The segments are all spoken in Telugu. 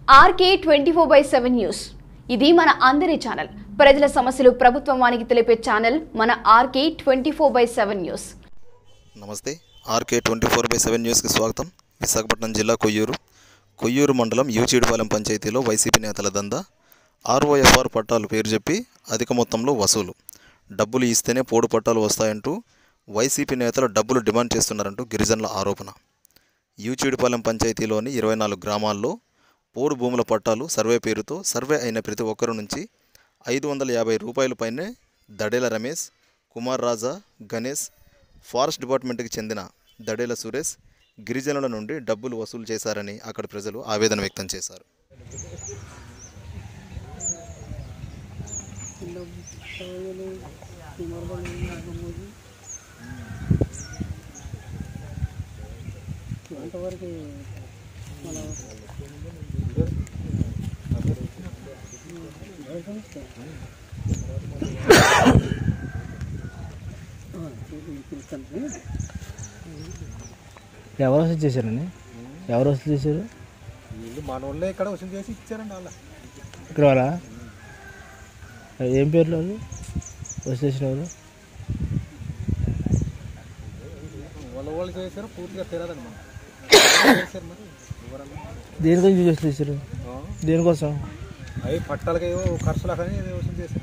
RK twenty four by seven news ఇది మన అందరి ఛానల్ ప్రజల సమస్యలు ప్రభుత్వానికి తెలిపే ఛానల్ మన RK twenty four by seven news నమస్తే RK twenty four by seven న్యూస్కి స్వాగతం విశాఖపట్నం జిల్లా కొయ్యూరు కొయ్యూరు మండలం యూచీడిపాలెం పంచాయతీలో వైసీపీ నేతల దందా ఆర్ఓఎఫ్ఆర్ పట్టాలు పేరు చెప్పి అధిక మొత్తంలో వసూలు డబ్బులు ఇస్తేనే పోడు పట్టాలు వస్తాయంటూ వైసీపీ నేతలు డబ్బులు డిమాండ్ చేస్తున్నారంటూ గిరిజనుల ఆరోపణ యూచీడిపాలెం పంచాయతీలోని ఇరవై నాలుగు గ్రామాల్లో పోడు భూముల పట్టాలు సర్వే పేరుతో సర్వే అయిన ప్రతి ఒక్కరి నుంచి ఐదు వందల యాభై రూపాయల పైనే దడేల రమేష్ కుమార్ రాజా గణేష్ ఫారెస్ట్ డిపార్ట్మెంట్కి చెందిన దడేల సురేష్ గిరిజనుల నుండి డబ్బులు వసూలు చేశారని అక్కడి ప్రజలు ఆవేదన వ్యక్తం చేశారు అంతవరకు మన ఎవరు వసూలు చేశారండి ఎవరు వసూలు చేశారు వీళ్ళు మన వాళ్ళే ఇక్కడ వసూలు చేసి ఇచ్చారండి వాళ్ళ ఇక్కడ వాళ్ళ ఏం పేర్లు వాళ్ళు వసూలు చేసిన వాళ్ళు వాళ్ళ వాళ్ళు చేశారు పూర్తిగా తెలియదండి మనం చేశారు మరి వివరాలు దేని గురించి వసూలు చేశారు ఆ, దేనికోసం అవి పట్టాలకి ఏవో ఖర్చులకు అని ఏదో వసూలు చేశారు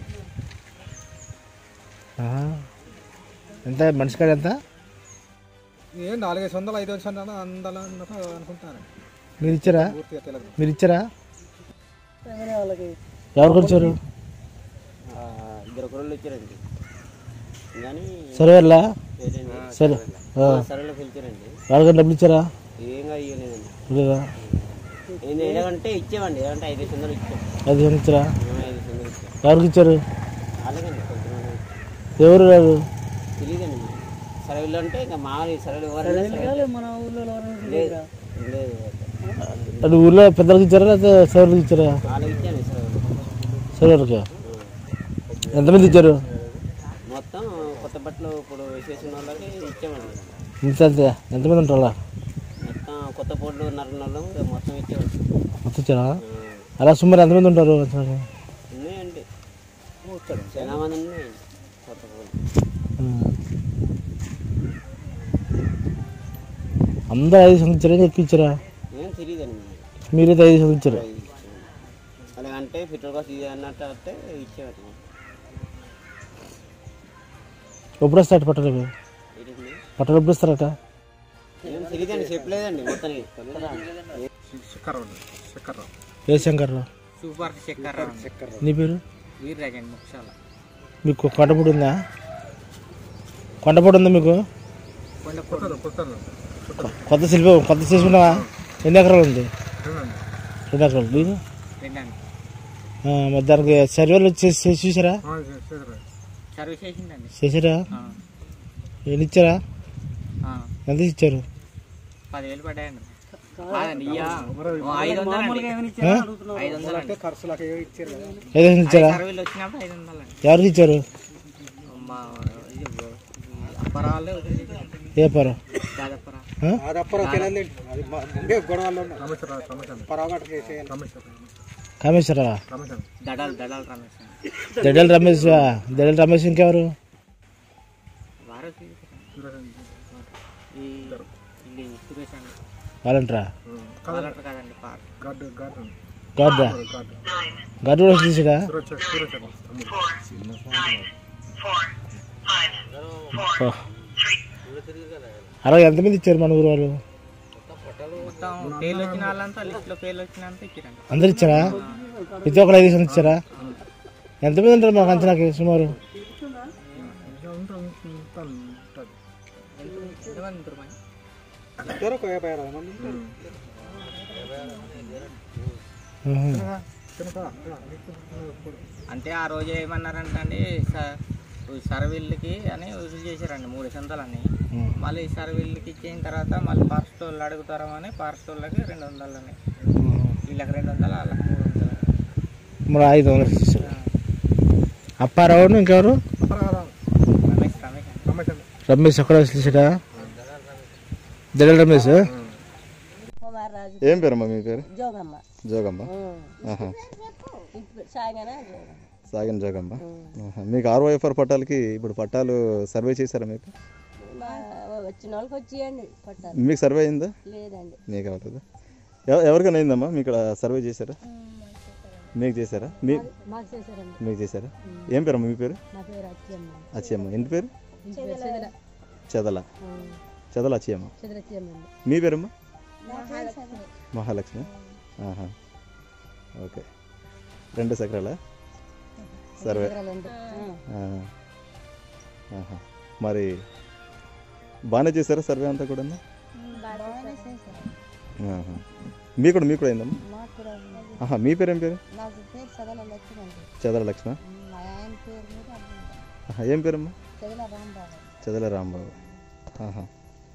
ఆహా. ఎంత మనిషి కాడ ఎంత ఏం నాలుగైదు వందలు ఐదు వందలు అందాల అన్నట్టు అనుకుంటున్నాను మీరు ఇచ్చారా పూర్తిగా తెలియదు మీరు ఇచ్చారా వేరే వాళ్ళకి ఎవరికి వచ్చారు ఇద్దరు కుర్రలు వచ్చారండి కానీ సర్వేలా ఏంటండి సరే ఆ. సరళ పిలిచారండి వాళ్ళకి డబ్బులు ఇచ్చారా ఏంగా ఇవ్వలేదండి లేదా ఏంది ఎలాగంటే ఇచ్చామండి ఏదంటే ఐదు వందలు ఇచ్చాం ఐదు వందలు ఇచ్చారా ఆ, ఐదు వందలు ఇచ్చాం ఎవరికి ఇచ్చారు అలాగండి కొంచెం ఎవరు రాదు తెలియదండి మరి. సరళిలో అంటే ఇంకా మామూలు సరళి ఎవరైనా సరళి. మన ఊళ్ళో ఎవరైనా లేదు లేదు అది ఊళ్ళో పెద్దలకు ఇచ్చారా లేకపోతే సర్వర్కి ఇచ్చారా వాళ్ళకి ఇచ్చాను సరళి సర్వర్కి ఎంతమంది ఇచ్చారు మొత్తం కొత్త బట్టలు ఇప్పుడు వేసేసిన వాళ్ళకి ఇచ్చామండి ఇంత అంతే ఎంతమంది ఉంటారా మొత్తం కొత్త పొడ్లు నర నెలలు మొత్తం ఇచ్చామండి మొత్తం ఇచ్చారా ఆ, అలా సుమారు ఎంతమంది ఉంటారు అంచనాకి? ఉన్నాయండి చాలా మంది ఉన్నాయండి కొత్త పొడ్లు ఆ. అందరూ ఐదు సంవత్సరాలు ఇచ్చారా ఎక్కువ ఇచ్చారా ఏం తెలియదండి మనకి. మీరైతే ఐదు సంవత్సరాలు ఇచ్చారు అలాగంటే పెట్రోల్ కాస్ట్ ఇది అన్నట్టు అంటే ఇచ్చేవాటి ఎప్పుడు వస్తారట పట్టలు ఇవి? ఏంటండి పట్టలు ఎప్పుడు వస్తారట ఏం తెలియదండి చెప్పలేదండి మొత్తానికి చక్కర్రావు చక్కర్రావు ఏ శంకర్రావు సూపర్ చక్కెర నీ పేరు వీర్రాజండి ముక్షాల మీకు కొండపూడి ఉందా కొండపూడి ఉందా మీకు కొత్తది కొత్తది కొత్త శిల్పం కొత్త చేసుకున్నావా ఎన్ని ఎకరాలు ఉంది రెండు ఎకరాలు నీకు రెండండి ఆ, మరి దానికి సర్వేలు చేసి చేసి చూసారా సర్వీస్ చేసిందండి చేసారా ఆ, ఎన్ని ఇచ్చారా ఆ, ఎంత ఇచ్చారు పదివేలు పడ్డాయండి కాదండి ఇయ్య. ఓ ఐదు వందలండి ఆ? ఐదు వందలండి ఖర్చులకు ఏవో ఇచ్చారు కదా ఐదు వందలు ఇచ్చారా సర్వీలు వచ్చినప్పుడు ఐదు వందలండి ఎవరికి ఇచ్చారు మా ఇది అప్పరాలు ఏ పరం దాదాపురా అది అప్పరా తెలియదు అది మా- ముందే గొడవల్లో ఉన్నాయి పరాగట చేసేయాలి కామేశ్వరరావా దడాలు దడాలు రమేష్ అండి. దడల రమేష్ దడల రమేష్ ఇంకెవరు వారు తీసుకురండి. ఈ ఇది సురేష్ అండి వాళ్ళంటారా వాళ్ళంటారు కదండి పార్ గార్డు గార్డు గాడ్డా గార్డు గడ్డు కూడా తీసాడా సూరజ్ సూరజ్ అలా ఎంతమంది ఇచ్చారు మన ఊరు వాళ్ళు మొత్తం పేర్లు వచ్చిన వాళ్ళంతా లిస్ట్లో పేర్లు వచ్చినంత ఇచ్చిరండి అందరు ఇచ్చారా ప్రతి ఒక్కరు ఐదు వందలు ఇచ్చారా ఎంతమంది ఉంటారు మాకు అంచనాకి సుమారు ఎంతమంది ఉంటారు మరి? ఒక యాభై అరవై మంది ఉంటారు. ఆహా. కనుక, అంటే ఆ రోజు ఏమన్నారంటే అండి స- సర్వీళ్ళకి అని వసూలు చేశారండి మూడు సంతలని ఉం. మళ్ళీ సర్వీళ్ళకి ఇచ్చిన తర్వాత మళ్ళీ పార్స్ట్ వాళ్ళు అడుగుతారమని పార్స్ట్ వాళ్ళకి రెండు వందలని వీళ్ళకి రెండు వందలు వాళ్ళకి మూడు వందలు మరి ఐదు వందలు ఇచ్చారు అప్పారావు ఇంకెవరు అపరాధం. రమేష్ రమేష్ అండి. రమేష్ అండి. రమేష్ ఎక్కడ వచ్చేసాడా దళ రమేష్ కుమార్ రాజు ఏం పేరమ్మా మీ పేరు జోగమ్మ జోగమ్మ ఆహా. సాగానే సాగిన జోగమ్మ ఆహా. మీకు ఆర్ఓఎఫ్ఆర్ పట్టాలకి ఇప్పుడు పట్టాలు సర్వే చేశారా మీకు వచ్చిన వాళ్ళకి వచ్చేయండి పట్టాలి మీకు సర్వే అయిందా లేదండి మీకు అవ్వలేదా ఎవ- ఎవరికైనా అయిందమ్మా మీకు ఇక్కడ సర్వే చేశారా మీకు చేశారా మీ మాకు చేశారండి మీకు చేశారా ఏం పేరమ్మా మీ పేరు నా పేరు అచ్చమ్మ అచ్చమ్మ ఇంటి పేరు ఇంటి పేరు చెదల చెదల చెదల అచ్చమ్మ చెదల అచ్చమ్మ అండి మీ పేరమ్మా మహాలక్ష్మి ఆహా ఓకే రెండు సకరాల సర్వే ఆ. ఆహా. మరి బాగానే చేశారా సర్వే అంతా కూడా మీ కూడా మీ కూడా అయిందమ్మా మాకు కూడా ఆహా మీ పేరు ఏం పేరు నాకు పేరు చెదల లక్ష్మండి చదల లక్ష్మ మా ఆయన పేరు మీద అర్థం ఆహా, ఏం పేరమ్మా చెదల రాంబాబు చదల రాంబాబు ఆహా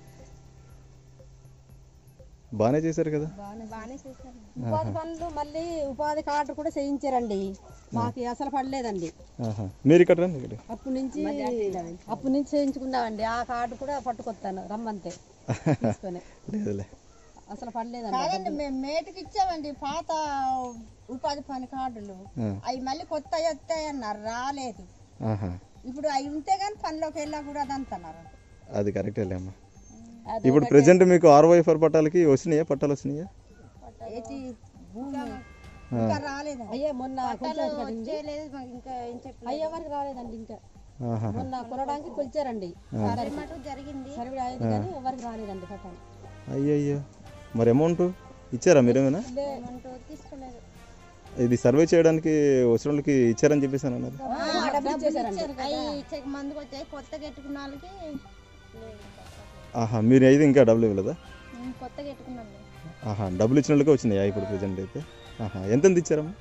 బాగానే చేశారు కదా బాగానే చేశారు ఉపాధి పనులు మళ్ళీ ఉపాధి కార్డు కూడా చేయించారండి మాకు అసలు పడలేదండి ఆహా. మీరు ఇక్కడ రండి ఇక్కడ అప్పటి నుంచి అప్పటి నుంచి చేయించుకున్నామండి ఆ కార్డు కూడా పట్టుకొస్తాను రమ్మంతే తీసుకొని లేదులే అసలు పడలేదండి మేము మేటుకి ఇచ్చామండి పాత ఉపాధి పని కార్డులు ఆ. అవి మళ్ళీ కొత్త వస్తాయన్నారు రాలేదు ఆహా. ఇప్పుడు అవి ఉంటే కానీ పనిలోకి వెళ్ళా కూడా అది అంటున్నారు అది కరెక్టే అమ్మా ఇప్పుడు ప్రెసెంట్ మీకు ఆర్వైఫర్ పట్టాలకి వచ్చినాయా పట్టాలు వచ్చినాయా ఏటి భూమి ఆ. ఇంకా రాలేదు అయ్యే మొన్న కొంచెం పడింది. చేయలేదు మాకు ఇంకా ఏం చెప్పలేదు అయ్యే వరకు రాలేదండి ఇంకా ఆహా. మొన్న కొనడానికి కొలిచారండి సరే మటు జరిగింది సర్వే అయింది కానీ ఎవరికి రాలేదండి పట్టాలు అయ్యయ్యో మరి అమౌంట్ ఇచ్చారా మీరేమైనా ఏమంటూ తీసుకోలేదు ఇది సర్వే చేయడానికి వచ్చిన వాళ్ళకి ఇచ్చారని చెప్పేసి అని అన్నారు డబ్బులు ఇచ్చేసారండి అవి చెక్ మందుకు వచ్చాయి కొత్తగా ఎట్టుకున్న వాళ్ళకి ఆహా మీరు అయితే ఇంకా డబ్బులు ఇవ్వలేదా ఉమ్, కొత్తగా ఎట్టుకున్నాం ఆహా డబ్బులు ఇచ్చిన వాళ్ళకే వచ్చినాయా ఇప్పుడు ప్రజెంట్ అయితే ఆహా ఎంత ఇచ్చారమ్మా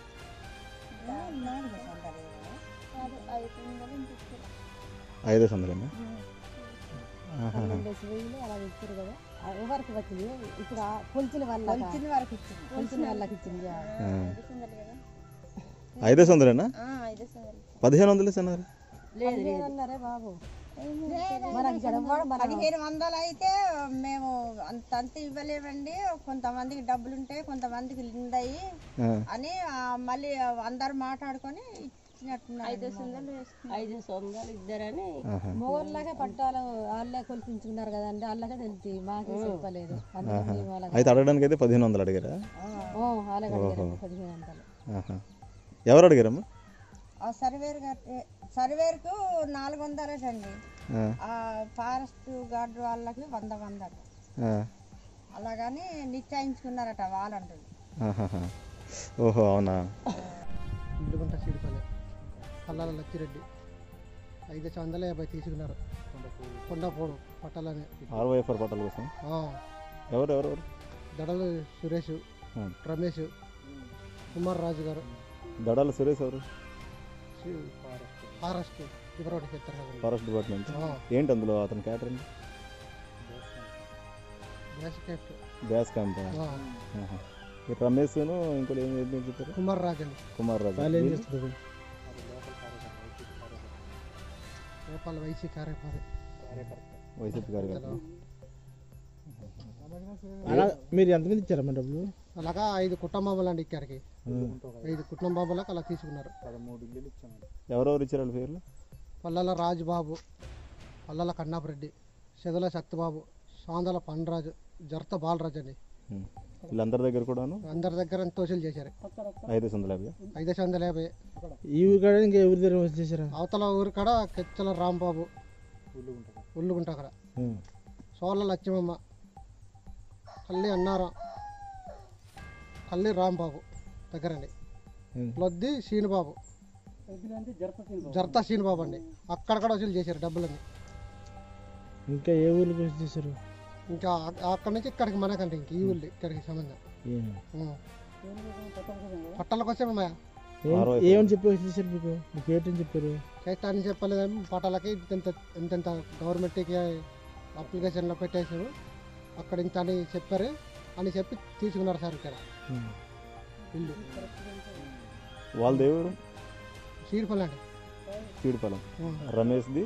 ఐదో వందలేనా ఆహా. పన్నెండేసి వెయ్యిలు అలా ఇచ్చారు కదా ఆ ఎవరికి వచ్చింది ఇప్పుడు ఆ కొలిచిన వాళ్ళ కొలిచిన వరకు ఇచ్చింది కొలిచిన వాళ్ళకి ఇచ్చింది ఆ. ఐదో వందలేనా ఐదు సందలు పదిహేను వందలు అన్నారు లేదు లేదన్నారే బాబు మనకి ఇక్కడ ఎవ్వడు మన పదిహేను వందలు అయితే మేము అంత అంత ఇవ్వలేమండి కొంతమందికి డబ్బులు ఉంటాయి కొంతమందికి ఉండయి ఆ. అని ఆ, మళ్ళీ అందరు మాట్లాడుకొని ఇచ్చినట్టున్నారు ఐదు వందలు ఐదు సొందాలు ఇద్దరని ఆహా. మొగోళ్ళకే పట్టాలు వాళ్ళే కొలిపించుకున్నారు కదండి వాళ్ళకే తెలిసి మాకే చెప్పలేదు అందుకే మేము వాళ్ళకి అయితే అడగడానికి అయితే పదిహేను వందలు అడిగారా ఓ, వాళ్ళకి అడిగారండి పదిహేను వందలు ఆహా. ఎవరు అడిగారమ్మా ఆ సర్వేర్ గారి సర్వేర్కు నాలుగు వందలటండి ఆ. ఆ ఫారెస్ట్ గార్డు వాళ్ళకి వంద వందలు ఆ. అలాగని నిశ్చయించుకున్నారట వాళ్ళంటారు ఆహాహా. ఓహో అవునా ఇల్లుగుంట చీడిపల్లి పల్లాల లక్కిరెడ్డి ఐదు వందల యాభై తీసుకున్నారు కొండపోడు పట్టాలని ఆర్వైఎఫ్ఆర్ పట్టాల కోసం ఆ, ఎవరు ఎవరు ఎవరు దడలు సురేష్ ఆ. రమేష్ కుమార్ రాజు గారు దడాల సురేష్ ఎవరు ఫారెస్ట్ ఇవరోటి చెప్తారు కదండి ఫారెస్ట్ డిపార్ట్మెంట్ ఆ. ఏంటి అందులో అతని catering gas cafe gas camp ఆ, రమేష్ను ఇంకోటి ఏం ఏం చెప్పారు కుమార్ రాజు అండి కుమార్ రాజు వాళ్ళు ఏం వీళ్ళు? చేస్తారు లోపల వైసీ కార్యపారి వైసీపీ కార్యకర్త అలా మీరు ఎంతమంది ఇచ్చారమ్మా డబ్బులు అలాగా ఐదు కుటుంబాలు అండి ఇక్కడికి ఐదు కుటుంబాలకు అలా తీసుకున్నారు ఎవరెవరు ఇచ్చారు వాళ్ళ పేర్లు పల్లెల రాజుబాబు పల్లెల కన్నాపరెడ్డి చెదల సత్యబాబు సాందల పండరాజు జర్త బాలరాజు అండి ఉం. వీళ్ళందరి దగ్గర కూడాను అందరి దగ్గర తోసులు చేశారు ఐదు వందల యాభై ఐదు వందల యాభై ఈ ఊరు కాడ ఇంకా ఎవరి దగ్గర వచ్చేసారా అవతల ఊరు కాడ కెచ్చల రాంబాబు ఉల్లుగుంట అక్కడ ఉం. సోళ్ళ లక్ష్మమ్మ కల్లి అన్నారం కల్లి రాంబాబు దగ్గరండి ఉం. లొద్ది శ్రీనుబాబు జర్తా శ్రీనుబాబు అండి అక్కడ కూడా వసూలు చేశారు డబ్బులని ఇంకా ఏ ఊర్లకు వచ్చేసారు ఇంకా అ- అక్కడ నుంచి ఇక్కడికి మనకంటే ఇంక ఈ ఊళ్ళు ఇక్కడికి సంబంధం ఏం- ఉం. పట్టాలకు వచ్చామమ్మా ఏం- ఏమని చెప్పి వచ్చేసారు మీకు మీకు ఏంటని చెప్పారు చేస్తానని చెప్పలేదేమో పట్టాలకి ఇంత ఇంత గవర్నమెంట్కి అప్లికేషన్లో పెట్టేసారు అక్కడ ఇంత అని చెప్పారు అని చెప్పి తీసుకున్నారు సార్ ఇక్కడ ఉం. ఇల్లు వాళ్ళ దేవుడు సీడిపల్లి అండి చీడిపాలెం ఉం. రమేష్ది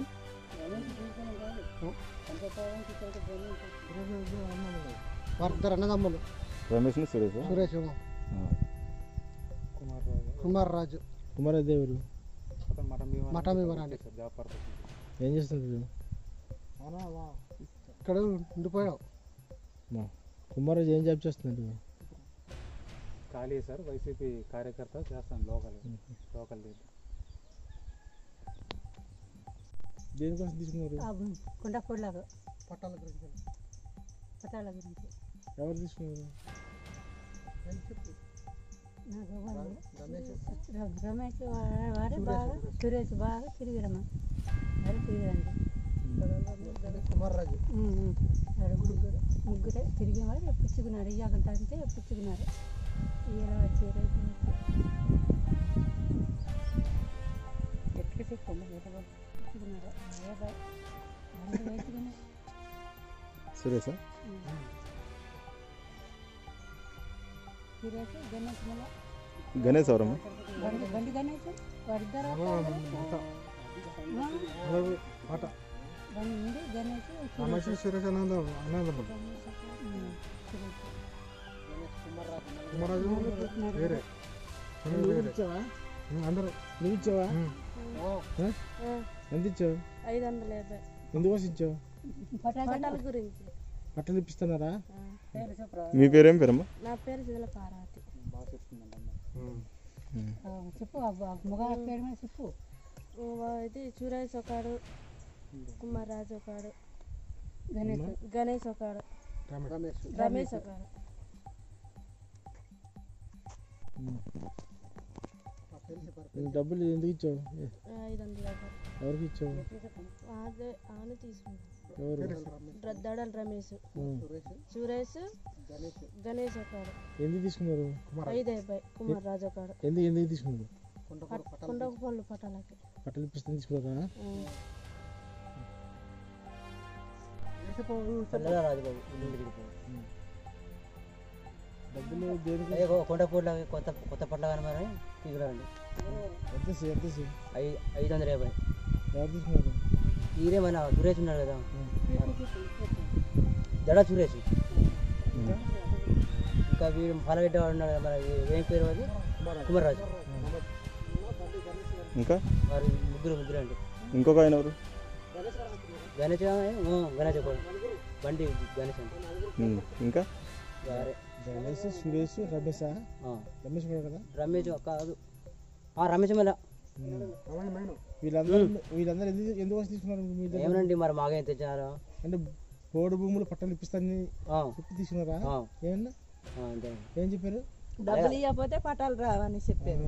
వారిద్దరు అన్నదమ్ములు రమేష్ని సురేష్ సురేష్ కుమార్ రాజు కుమార్ రాజు కుమారదేవుడు అతను మటన్ భీమా మటన్ భీమరాండి. జాబ్ పర్పస్ ఏం చేస్తుంటాడు ఇక్కడ ఉండిపోయాం మా కుమారరాజు ఏం జాబ్ చేస్తున్నాడు ఖాళీ సార్ వైసీపీ కార్యకర్త చేస్తాను లోకల్ లోకల్ లీడర్ దేనికోసం తీసుకున్నారు కొండపొడిలాగా పట్టాల గురించి పట్టాల గురించి ఎవరు తీసుకున్నారు నాకు ఎవరు? ర- రమేష్ వా- వారే బాగా సురేష్ బాగా తిరిగిరమ్మ వారు తిరిగిరండి కుమార్ రాజు ఉమ్, ఉమ్. వారు ముగ్గురు ముగ్గురే తిరిగిన వారు ఎప్పించుకున్నారు ఇయ్యాకంట అంటే ఎప్పించుకున్నారు ఇలా వచ్చి రైతు ఎక్కడికి ఎప్పించుకున్నారు యాభై రెండు వేసుకున్నారు సురేషా సురేష్ గణేష్ మళ్ళీ గణేష్ ఎవరమ్మా బండి బండి గణేష్ వారిద్దరు పాట బండి ఉంది గణేష్ రమేష్ సురేష్ అనంద అనందం కుమారాజు వేరే నువ్వు ఇచ్చావా అందరూ నువ్వు ఇచ్చావా ఆ? ఎంత ఇచ్చావు ఐదు వందల యాభై ఎందుకోసం ఇచ్చావు పటాల గురించి బట్టలు ఇప్పిస్తున్నారా పేరు చెప్పరా మీ పేరేం పేరమ్మా నా పేరు సిదల పారాటి బాగా చెప్తుందండి చెప్పు మగ పేరు మీద చెప్పు ఇది సురేష్ ఒకడు కుమార్ రాజు ఒకడు గణేష్ గణేష్ ఒకడు రమేష్ రమేష్ ఒకడు నీకు డబ్బులు ఎందుకు ఇచ్చావు ఏ, ఐదు వందల యాభై ఎవరికి ఇచ్చావు అదే ఆమె తీసుకున్నాను ఎవరు దడల రమేష్ ఉం. సురేష్ గణేష్ ఒకడు ఎందుకు తీసుకున్నారు ఐదు యాభై కుమార్ రాజు ఒకడు ఎందుకు ఎందుకు తీసుకున్నారు కొండకు పళ్ళు పట్టాలకి బట్టలు ఇప్పిస్తే తీసుకున్నారా డబ్బులు దేనికి కొండపూర్ల కొత్త కొత్త పట్ల కానీ మరి తీసుకురండి ఎంతసే ఎంతసే ఐదు ఐదు వందల యాభై ఎవరు తీసుకున్నారు ఈరే మన సురేష్ ఉన్నాడు కదా జడ సురేష్ ఇంకా వీడు పాలగడ్డ వాడు ఉన్నాడు కదా, మరి ఏం పేరు అది కుమార్ రాజు ఇంకా వారు ముగ్గురు ముగ్గురు అండి ఇంకొక ఆయన ఎవరు గణేష్ ఆ, గణేష్ ఒకడు బండి గణేష్ అండి ఇంకా వారే గణేష్ సురేష్ రమేషా ఆ. రమేష్ కూడా కదా రమేష్ కాదు ఆ, రమేష్ మళ్ళా వీళ్ళందరూ వీళ్ళందరూ ఎందుకు ఎందుకోసం తీసుకున్నారు మీ దగ్గర? ఏమనండి మరి మాకేం తెచ్చారు అంటే బోర్డు భూములు పట్టాలు ఇప్పిస్తానని ఆ, చెప్పి తీసుకున్నారా ఆ, ఏమన్నా ఆ, అంతే ఏం చెప్పారు డబ్బులు ఇవ్వకపోతే పట్టాలు రావని చెప్పారు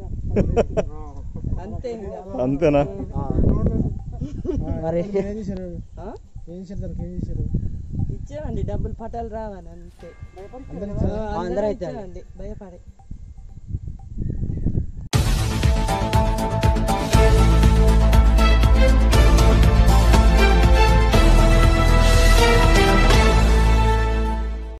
అంతే ఇంకా. అంతేనా ఆ. మరి ఏం చేశారు ఆ? ఏం చేశారు దానికి ఏం చేశారు ఇచ్చామండి డబ్బులు పట్టాలు రావని అంతే అందరూ ఆ, అందరూ అందరూ ఇచ్చారండి. ఇచ్చామండి భయపడి